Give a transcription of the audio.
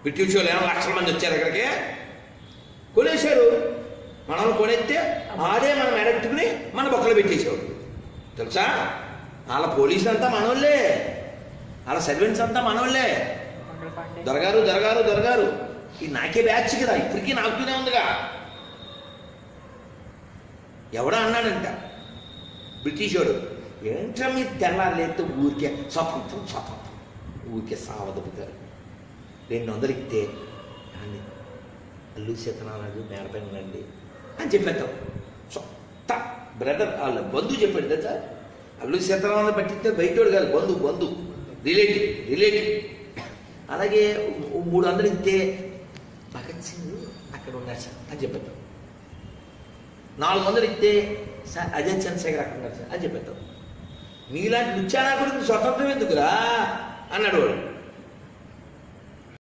British వాళ్ళు ఏమో లక్షల మంది వచ్చారు అక్కడికి కొనేశారు మనం కొనేస్తే ఆడే మనం ఎడట్టుకుని మన బొక్కలు పెట్టేసేవాడు తెలుసా వాళ్ళ పోలీసులు అంతా మనోళ్ళే వాళ్ళ సర్వెంట్స్ అంతా మనోళ్ళే మంగళపాండే దొరగారు దొరగారు దొరగారు ఈ నాకే బ్యాచ్ కదా ఇప్పటికీ నాకుతూనే ఉందిగా ఎవడో అన్నాడంట బ్రిటిష్ వాడు ఏంట్రా మీరు తెల్లారులేస్తే ఊరికే స్వతంత్రం స్వతంత్రం ఊరికే సావదపుతారు రెండు వందలు ఇస్తే అండి అల్లు సీతనారాజు నేలపైన ఉండండి అని చెప్పేద్దాం సొంత బ్రదర్ వాళ్ళ బంధువు చెప్పాడు కదా అల్లు సీతనారాయణ పట్టిస్తే బయటోడు కాదు బంధువు బంధువు రిలేటివ్ రిలేటివ్ అలాగే ఓ మూడు వందలు ఇస్తే భగత్ సింగ్ అక్కడ ఉన్నాడు సార్ అని చెప్పేద్దాం నాలుగు వందలు ఇస్తే సార్ అజయ్ చంద్రశేఖర్ అక్కడ ఉన్నాడు సార్ అని చెప్పేద్దాం మీలాంటి నిత్యానాకుడికి స్వతంత్రం ఎందుకురా అన్నాడు వాడు